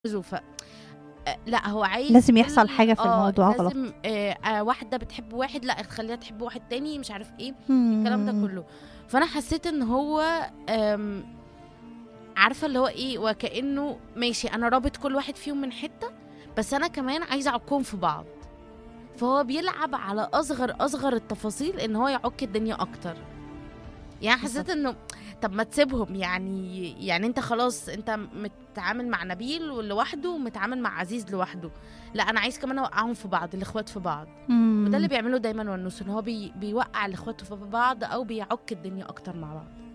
ف آه، لأ هو عايز لازم يحصل كل حاجة في آه، الموضوع غلط. لازم آآ آآ واحدة بتحب واحد لأ تخلّيها تحب واحد تاني مش عارف إيه، الكلام ده إمم. كلّه. فأنا حسّيت إن هو آمم عارفة اللي هو إيه، وكإنه ماشي أنا رابط كل واحد فيهم من حتّة، بس أنا كمان عايزة أعُكّهم في بعض. فهو بيلعب على أصغر، أصغر التفاصيل إن هو يعُك الدنيا أكتر. يعني حسّيت بالضبط. إنه طَب ما تسيبهم، يعني يعني أنت خلاص أنت متعامل مع نبيل لوحده ومتعامل مع عزيز لوحده، لأ أنا عايز كمان أوقّعهم في بعض، الإخوات في بعض. وده اللي إمم. بيعمله دايمًا ونوس، إن هو بي بيوقّع الإخوات في بعض أو بيعُك الدنيا أكتر مع بعض.